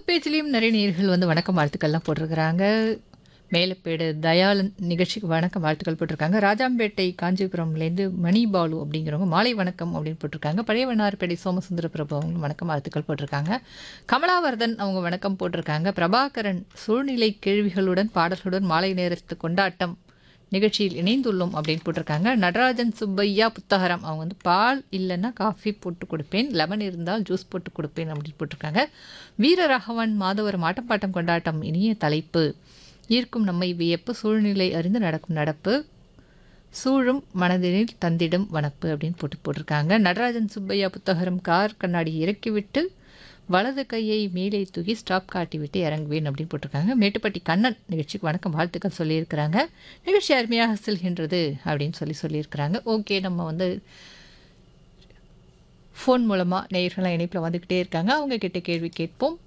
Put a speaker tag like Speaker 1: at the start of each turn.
Speaker 1: Facebook பேஜ்லேயும் நிறைய நேயர்கள் வந்து வணக்கம் வாழ்த்துக்கள்லாம் போட்டிருக்கிறாங்க மேலப்பேடு தயாளன் நிகழ்ச்சிக்கு வணக்கம் வாழ்த்துக்கள் போட்டிருக்காங்க ராஜாம்பேட்டை காஞ்சிபுரம்லேருந்து மணி பாலு அப்படிங்கிறவங்க மாலை வணக்கம் அப்படின்னு போட்டிருக்காங்க பழையவனார்பேட்டை சோமசுந்தர பிரபு அவங்க வணக்கம் வாழ்த்துக்கள் போட்டிருக்காங்க கமலாவர்தன் அவங்க வணக்கம் போட்டிருக்காங்க பிரபாகரன் சூழ்நிலை கேள்விகளுடன் பாடல்களுடன் மாலை நேரத்து கொண்டாட்டம் நிகழ்ச்சியில் இணைந்துள்ளோம் அப்படின்னு போட்டிருக்காங்க நடராஜன் சுப்பையா புத்தகரம் அவங்க வந்து பால் இல்லைன்னா காஃபி போட்டு கொடுப்பேன் லெமன் இருந்தால் ஜூஸ் போட்டு கொடுப்பேன் அப்படின்னு போட்டிருக்காங்க வீரராகவன் மாதவரம் ஆட்டப்பாட்டம் கொண்டாட்டம் இனிய தலைப்பு ஈர்க்கும் நம்மை வியப்பு சூழ்நிலை அறிந்து நடக்கும் நடப்பு சூழும் மனதினில் தந்திடும் வனப்பு அப்படின்னு போட்டு போட்டிருக்காங்க நடராஜன் சுப்பையா புத்தகரம் கார் கண்ணாடி இறக்கிவிட்டு வலது கையை மேலே தூக்கி ஸ்டாப் காட்டிவிட்டு இறங்குவேன் அப்படின்னு போட்டிருக்காங்க மேட்டுப்பட்டி கண்ணன் நிகழ்ச்சிக்கு வணக்கம் வாழ்த்துக்கள் சொல்லியிருக்கிறாங்க நிகழ்ச்சி அருமையாக செல்கின்றது அப்படின்னு சொல்லி சொல்லியிருக்கிறாங்க ஓகே நம்ம வந்து ஃபோன் மூலமாக நேயர்களாக இணைப்பில் வந்துக்கிட்டே இருக்காங்க அவங்க கிட்ட கேள்வி கேட்போம்